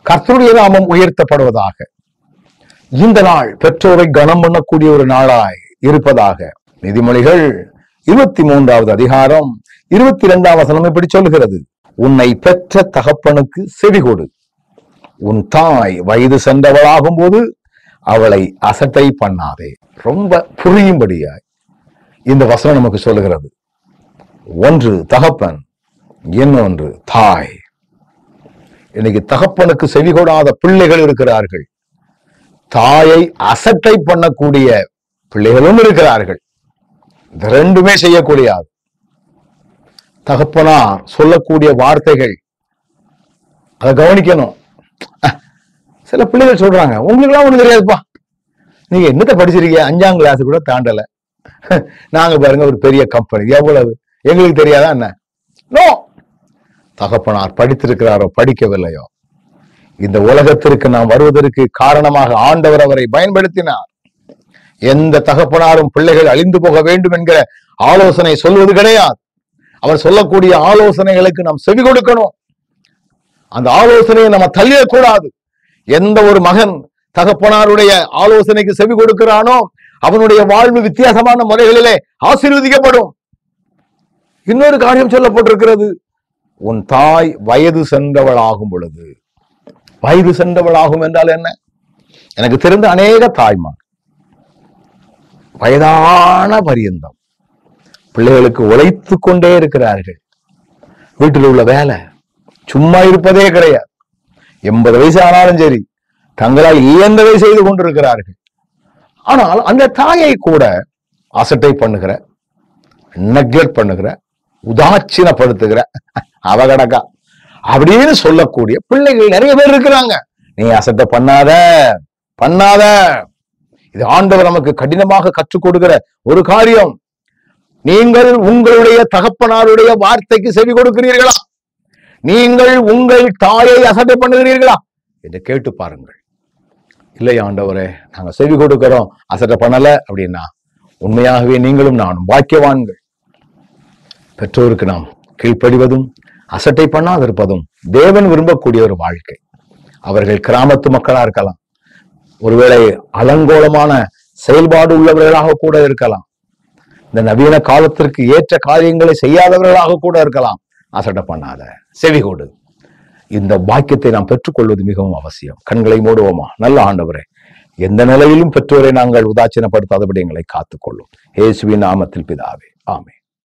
கர்த்தருடைய நாமம் உயர்த்தப்படுவதாக இந்த நாள் பெற்றோரை கனம் பண்ணக்கூடிய ஒரு நாளாய் இருப்பதாக நீதிமொழிகள் இருபத்தி மூன்றாவது அதிகாரம் இருபத்தி இரண்டாம் வசனம் இப்படி சொல்கிறது உன்னை பெற்ற தகப்பனுக்கு செவி கொடு உன் தாய் வயது சென்றவளாகும் போது அவளை அசட்டை பண்ணாதே ரொம்ப புரியும்படியாய் இந்த வசனம் நமக்கு சொல்லுகிறது ஒன்று தகப்பன் இன்னொன்று தாய் இன்னைக்கு தகப்பனுக்கு செவி கொடாத பிள்ளைகள் இருக்கிறார்கள் தாயை அசட்டை பண்ணக்கூடிய பிள்ளைகளும் இருக்கிறார்கள் இந்த ரெண்டுமே செய்யக்கூடியாது தகப்பனார் சொல்லக்கூடிய வார்த்தைகள் அதை கவனிக்கணும் அஹ், சில பிள்ளைகள் சொல்றாங்க உங்களுக்குலாம் ஒண்ணு தெரியாதுப்பா நீங்க என்னத்த படிச்சிருக்கீங்க அஞ்சாம் கிளாஸ் கூட தாண்டல நாங்க பாருங்க ஒரு பெரிய கம்பெனி எவ்வளவு எங்களுக்கு தெரியாதா என்ன நோ தகப்பனார் படித்திருக்கிறாரோ படிக்கவில்லையோ இந்த உலகத்திற்கு நாம் வருவதற்கு காரணமாக ஆண்டவர் அவரை பயன்படுத்தினார் எந்த தகப்பனாரும் பிள்ளைகள் அழிந்து போக வேண்டும் என்கிற ஆலோசனை சொல்வது கிடையாது அவர் சொல்லக்கூடிய ஆலோசனைகளுக்கு நாம் செவி கொடுக்கணும் அந்த ஆலோசனையை நம்ம தள்ளிடக்கூடாது எந்த ஒரு மகன் தகப்பனாருடைய ஆலோசனைக்கு செவி கொடுக்கிறானோ அவனுடைய வாழ்வு வித்தியாசமான முறைகளிலே ஆசீர்வதிக்கப்படும் இன்னொரு காரியம் சொல்லப்பட்டிருக்கிறது உன் தாய் வயது சென்றவள் ஆகும் பொழுது வயது சென்றவள் ஆகும் என்றால் என்ன எனக்கு தெரிந்த அநேக தாய்மார் வயதான பரியந்தம் பிள்ளைகளுக்கு உழைத்து கொண்டே இருக்கிறார்கள் வீட்டில் உள்ள வேலை சும்மா இருப்பதே கிடையாது எண்பது வயசு ஆனாலும் சரி தங்களால் இயன்றதை செய்து கொண்டிருக்கிறார்கள் ஆனால் அந்த தாயை கூட அசட்டை பண்ணுகிற நெக்லெக்ட் பண்ணுகிற உதாசீனப்படுத்துகிற அவகடக்கா அப்படின்னு சொல்லக்கூடிய பிள்ளைகள் நிறைய பேர் இருக்கிறாங்க நீ அசட்டை பண்ணாத பண்ணாத இது ஆண்டவர் நமக்கு கடினமாக கற்றுக் கொடுக்கிற ஒரு காரியம் நீங்கள் உங்களுடைய தகப்பனாருடைய வார்த்தைக்கு செவி கொடுக்கிறீர்களா நீங்கள் உங்கள் தாயை அசட்டை பண்ணுகிறீர்களா என்று கேட்டு பாருங்கள் இல்லை ஆண்டவரே நாங்க செவி கொடுக்கிறோம் அசட்டை பண்ணல அப்படின்னா உண்மையாகவே நீங்களும் நானும் பாக்கியவான்கள் பெற்றோருக்கு நாம் கீழ்ப்படிவதும் அசட்டை பண்ணாதிருப்பதும் தேவன் விரும்பக்கூடிய ஒரு வாழ்க்கை அவர்கள் கிராமத்து மக்களா இருக்கலாம் ஒருவேளை அலங்கோலமான செயல்பாடு உள்ளவர்களாக கூட இருக்கலாம் இந்த நவீன காலத்திற்கு ஏற்ற காரியங்களை செய்யாதவர்களாக கூட இருக்கலாம் அசட்டை பண்ணாத செவி கொடு இந்த பாக்கியத்தை நாம் பெற்றுக்கொள்வது மிகவும் அவசியம் கண்களை மூடுவோமா நல்ல ஆண்டவரே எந்த நிலையிலும் பெற்றோரை நாங்கள் உதாசீனப்படுத்தாதபடி எங்களை காத்துக்கொள்ளும் இயேசுவின் நாமத்தில் பிதாவே ஆமென்